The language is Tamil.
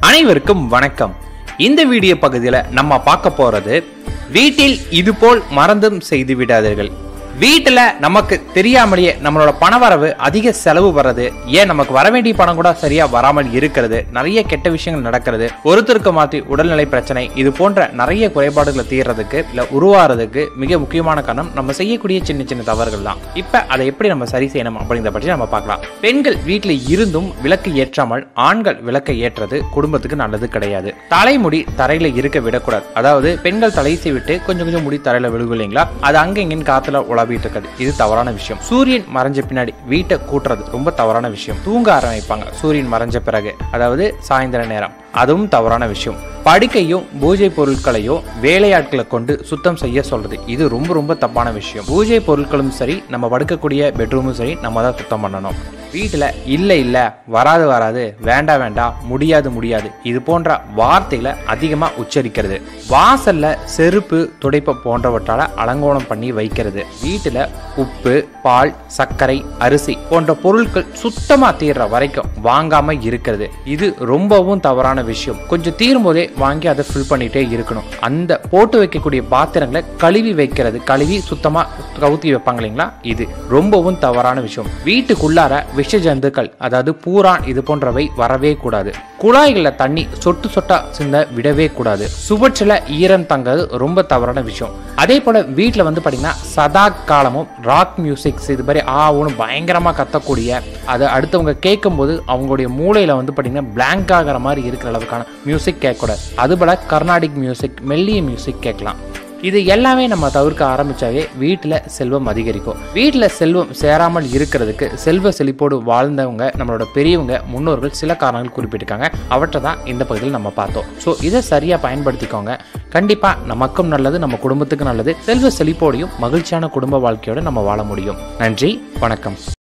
அனைவருக்கும் வணக்கம் இந்த வீடியோ பகுதியில் நம்ம பார்க்க போறது வீட்டில் இதுபோல் மறந்தும் செய்து விடாதீர்கள் வீட்டில் நமக்கு தெரியாமலேயே நம்மளோட பணவரவு அதிக செலவு வர்றது ஏன் நமக்கு வர வேண்டிய பணம் கூட சரியா வராமல் இருக்கிறது நிறைய கெட்ட விஷயங்கள் நடக்கிறது ஒருத்தருக்கு மாற்றி உடல்நிலை பிரச்சனை இது போன்ற நிறைய குறைபாடுகளை தீர்றதுக்கு இல்ல உருவாகிறதுக்கு மிக முக்கியமான காரணம் நம்ம செய்யக்கூடிய சின்ன சின்ன தவறுகள் தான் இப்ப அதை எப்படி நம்ம சரி செய்யணும் அப்படிங்கிறத பற்றி நம்ம பார்க்கலாம் பெண்கள் வீட்டில் இருந்தும் விளக்கு ஏற்றாமல் ஆண்கள் விளக்கை ஏற்றது குடும்பத்துக்கு நல்லது கிடையாது தலைமுடி தரையில இருக்க விடக்கூடாது அதாவது பெண்கள் தலையை விட்டு கொஞ்சம் கொஞ்சம் முடி தரையில விழுகும் இல்லைங்களா அது அங்க இங்கன்னு காத்துல உழவிட்டு இருக்காது இது தவறான விஷயம் சூரியன் மறைஞ்ச பின்னாடி வீட்டை கூட்டுறது ரொம்ப தவறான விஷயம் தூங்க ஆரம்பிப்பாங்க சூரியன் மறைஞ்ச பிறகு அதாவது சாயந்தர நேரம் அதுவும் தவறான விஷயம் படுக்கையும் பூஜை பொருட்களையும் வேலையாட்களை கொண்டு சுத்தம் செய்ய சொல்றது இது ரொம்ப ரொம்ப தப்பான விஷயம் பூஜை பொருட்களும் சரி நம்ம படுக்கக்கூடிய பெட்ரூமும் சரி நம்ம தான் சுத்தம் பண்ணணும் வீட்டில் இல்லை இல்லை வராது வராது வேண்டாம் வேண்டாம் முடியாது முடியாது இது போன்ற வார்த்தைகளை அதிகமாக உச்சரிக்கிறது வாசல்ல செருப்பு துடைப்ப போன்றவற்றால அலங்கோலம் பண்ணி வைக்கிறது வீட்டில் உப்பு பால் சர்க்கரை அரிசி போன்ற பொருட்கள் சுத்தமாக தீர்ற வரைக்கும் வாங்காம இருக்கிறது இது ரொம்பவும் தவறான விஷயம் கொஞ்சம் தீரும் போதே வாங்கி அதை ஃபில் பண்ணிட்டே இருக்கணும் அந்த போட்டு வைக்கக்கூடிய பாத்திரங்களை கழுவி வைக்கிறது கழுவி சுத்தமா கவுத்தி வைப்பாங்க இல்லைங்களா இது ரொம்பவும் தவறான விஷயம் வீட்டுக்குள்ளார விஷ ஜந்துக்கள் அதாவது பூரான் இது போன்றவை வரவே கூடாது குழாய்களில் தண்ணி சொட்டு சொட்டா சிந்த விடவே கூடாது சுவற்றில் ஈரம் தங்கிறது ரொம்ப தவறான விஷயம் அதே போல வீட்டில் வந்து பார்த்தீங்கன்னா சதா காலமும் ராக் மியூசிக்ஸ் இது மாதிரி ஆ ஊன்னு பயங்கரமாக கத்தக்கூடிய அதை அடுத்தவங்க கேட்கும்போது அவங்களுடைய மூளையில் வந்து பார்த்தீங்கன்னா பிளாங்க் ஆகிற மாதிரி இருக்கிற அளவுக்கான மியூசிக் கேட்கக்கூடாது அதுபோல் கர்நாடிக் மியூசிக் மெல்லிய மியூசிக் கேட்கலாம் இது எல்லாமே நம்ம தவிர்க்க ஆரம்பிச்சாவே வீட்டில் செல்வம் அதிகரிக்கும் வீட்டில் செல்வம் சேராமல் இருக்கிறதுக்கு செல்வ செழிப்போடு வாழ்ந்தவங்க நம்மளோட பெரியவங்க முன்னோர்கள் சில காரணங்கள் குறிப்பிட்டிருக்காங்க அவற்றை தான் இந்த பகுதியில் நம்ம பார்த்தோம் ஸோ இதை சரியாக பயன்படுத்திக்கோங்க கண்டிப்பாக நமக்கும் நல்லது நம்ம குடும்பத்துக்கும் நல்லது செல்வ செழிப்போடையும் மகிழ்ச்சியான குடும்ப வாழ்க்கையோட நம்ம வாழ முடியும் நன்றி வணக்கம்